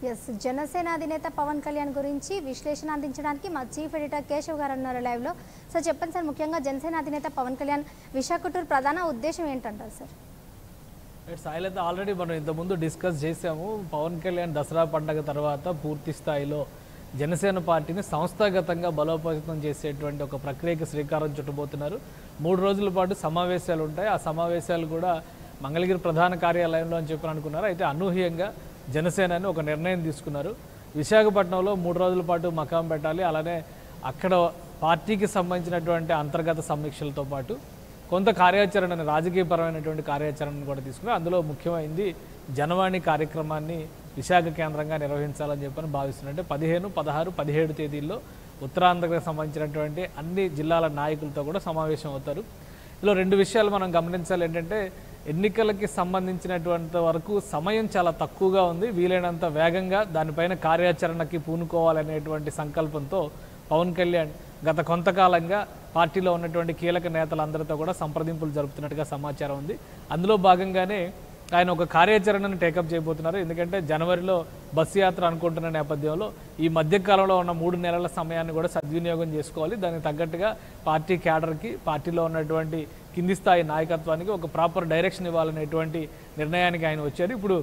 yes Janasena అధినేత పవన్ కళ్యాణ్ గురించి విశ్లేషణ అందించడానికి మా చీఫ్ ఎడిటర్ కేశవ్ గారు ఉన్నారు లైవ్లో సార్ చెప్పండి సార్ ముఖ్యంగా జనసేన అధినేత పవన్ కళ్యాణ్ విశాఖ టూర్ ప్రధాన ఉద్దేశం ఏంటంటారు సార్ సాయిలత ఆల్రెడీ మనం ఇంతకుముందు డిస్కస్ చేసాము పవన్ కళ్యాణ్ దసరా పండగ తర్వాత పూర్తి స్థాయిలో జనసేన పార్టీని సంస్థాగతంగా బలోపేతం చేసేటువంటి ఒక ప్రక్రియకి శ్రీకారం చుట్టబోతున్నారు మూడు రోజుల పాటు సమావేశాలు ఉంటాయి ఆ సమావేశాలు కూడా మంగళగిరి ప్రధాన కార్యాలయంలో అని చెప్పి అనుకున్నారు అయితే అనూహ్యంగా జనసేన అని ఒక నిర్ణయం తీసుకున్నారు విశాఖపట్నంలో మూడు రోజుల పాటు మకాం పెట్టాలి అలానే అక్కడ పార్టీకి సంబంధించినటువంటి అంతర్గత సమీక్షలతో పాటు కొంత కార్యాచరణను రాజకీయపరమైనటువంటి కార్యాచరణను కూడా తీసుకుని అందులో ముఖ్యమైనది జనవాణి కార్యక్రమాన్ని విశాఖ కేంద్రంగా నిర్వహించాలని చెప్పని భావిస్తున్నారు అంటే పదిహేను పదహారు పదిహేడు తేదీల్లో ఉత్తరాంధ్రకు సంబంధించినటువంటి అన్ని జిల్లాల నాయకులతో కూడా సమావేశం అవుతారు ఇందులో రెండు విషయాలు మనం గమనించాలి ఏంటంటే ఎన్నికలకి సంబంధించినటువంటి వరకు సమయం చాలా తక్కువగా ఉంది వీలైనంత వేగంగా దానిపైన కార్యాచరణకి పూనుకోవాలనేటువంటి సంకల్పంతో పవన్ కళ్యాణ్ గత కొంతకాలంగా పార్టీలో ఉన్నటువంటి కీలక నేతలందరితో కూడా సంప్రదింపులు జరుపుతున్నట్టుగా సమాచారం ఉంది అందులో భాగంగానే ఆయన ఒక కార్యాచరణను టేకప్ చేయబోతున్నారు ఎందుకంటే జనవరిలో బస్సు యాత్ర అనుకుంటున్న నేపథ్యంలో ఈ మధ్యకాలంలో ఉన్న మూడు నెలల సమయాన్ని కూడా సద్వినియోగం చేసుకోవాలి దానికి తగ్గట్టుగా పార్టీ క్యాడర్కి పార్టీలో ఉన్నటువంటి కింది స్థాయి నాయకత్వానికి ఒక ప్రాపర్ డైరెక్షన్ ఇవ్వాలనేటువంటి నిర్ణయానికి ఆయన వచ్చారు ఇప్పుడు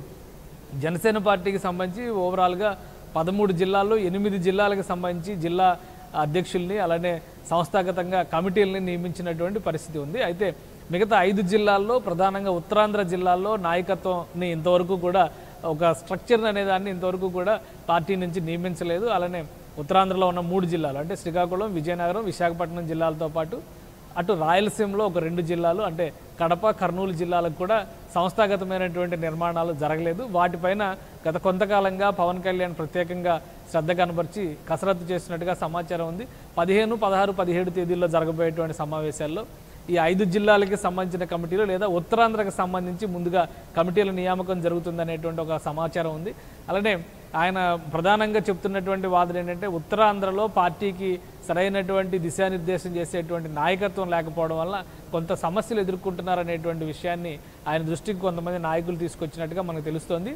జనసేన పార్టీకి సంబంధించి ఓవరాల్గా పదమూడు జిల్లాల్లో ఎనిమిది జిల్లాలకు సంబంధించి జిల్లా అధ్యక్షుల్ని అలానే సంస్థాగతంగా కమిటీలని నియమించినటువంటి పరిస్థితి ఉంది అయితే మిగతా ఐదు జిల్లాల్లో ప్రధానంగా ఉత్తరాంధ్ర జిల్లాల్లో నాయకత్వంని ఇంతవరకు కూడా ఒక స్ట్రక్చర్ అనే దాన్ని ఇంతవరకు కూడా పార్టీ నుంచి నియమించలేదు అలానే ఉత్తరాంధ్రలో ఉన్న మూడు జిల్లాలు అంటే శ్రీకాకుళం విజయనగరం విశాఖపట్నం జిల్లాలతో పాటు అటు రాయలసీమలో ఒక రెండు జిల్లాలు అంటే కడప కర్నూలు జిల్లాలకు కూడా సంస్థాగతమైనటువంటి నిర్మాణాలు జరగలేదు వాటిపైన గత కొంతకాలంగా పవన్ కళ్యాణ్ ప్రత్యేకంగా శ్రద్ధ కనబరిచి కసరత్తు చేస్తున్నట్టుగా సమాచారం ఉంది పదిహేను పదహారు పదిహేడు తేదీల్లో జరగబోయేటువంటి సమావేశాల్లో ఈ ఐదు జిల్లాలకి సంబంధించిన కమిటీలు లేదా ఉత్తరాంధ్రకు సంబంధించి ముందుగా కమిటీల నియామకం జరుగుతుందనేటువంటి ఒక సమాచారం ఉంది అలానే ఆయన ప్రధానంగా చెప్తున్నటువంటి వాదన ఏంటంటే ఉత్తరాంధ్రలో పార్టీకి సరైనటువంటి దిశానిర్దేశం చేసేటువంటి నాయకత్వం లేకపోవడం వల్ల కొంత సమస్యలు ఎదుర్కొంటున్నారనేటువంటి విషయాన్ని ఆయన దృష్టికి కొంతమంది నాయకులు తీసుకొచ్చినట్టుగా మనకు తెలుస్తోంది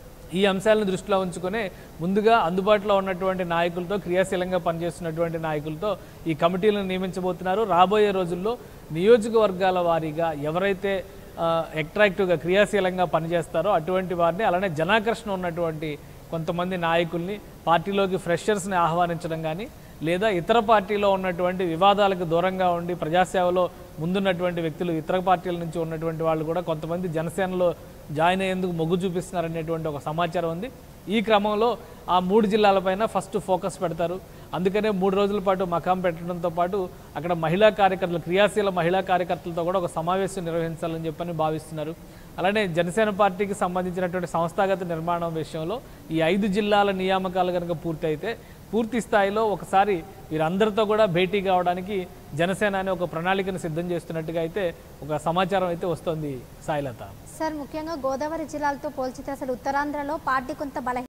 ఈ అంశాలను దృష్టిలో ఉంచుకునే ముందుగా అందుబాటులో ఉన్నటువంటి నాయకులతో క్రియాశీలంగా పనిచేస్తున్నటువంటి నాయకులతో ఈ కమిటీలను నియమించబోతున్నారు రాబోయే రోజుల్లో నియోజకవర్గాల వారీగా ఎవరైతే అట్రాక్టివ్గా క్రియాశీలంగా పనిచేస్తారో అటువంటి వారిని అలానే జనాకర్షణ ఉన్నటువంటి కొంతమంది నాయకుల్ని పార్టీలోకి ఫ్రెషర్స్ని ఆహ్వానించడం కానీ లేదా ఇతర పార్టీలో ఉన్నటువంటి వివాదాలకు దూరంగా ఉండి ప్రజాసేవలో ముందున్నటువంటి వ్యక్తులు ఇతర పార్టీల నుంచి ఉన్నటువంటి వాళ్ళు కూడా కొంతమంది జనసేనలో జాయిన్ అయ్యేందుకు మొగ్గు చూపిస్తున్నారనేటువంటి ఒక సమాచారం ఉంది ఈ క్రమంలో ఆ మూడు జిల్లాలపైన ఫస్ట్ ఫోకస్ పెడతారు అందుకనే మూడు రోజుల పాటు మకాం పెట్టడంతో పాటు అక్కడ మహిళా కార్యకర్తలు క్రియాశీల మహిళా కార్యకర్తలతో కూడా ఒక సమావేశం నిర్వహించాలని చెప్పని భావిస్తున్నారు అలానే జనసేన పార్టీకి సంబంధించినటువంటి సంస్థాగత నిర్మాణం విషయంలో ఈ ఐదు జిల్లాల నియామకాలు కనుక పూర్తయితే పూర్తి స్థాయిలో ఒకసారి వీరందరితో కూడా భేటీ కావడానికి జనసేన అనే ఒక ప్రణాళికను సిద్ధం చేస్తున్నట్టుగా అయితే ఒక సమాచారం అయితే వస్తుంది సాయిలత సార్ ముఖ్యంగా గోదావరి జిల్లాలతో పోల్చితే అసలు ఉత్తరాంధ్రలో పార్టీ కొంత బలహీన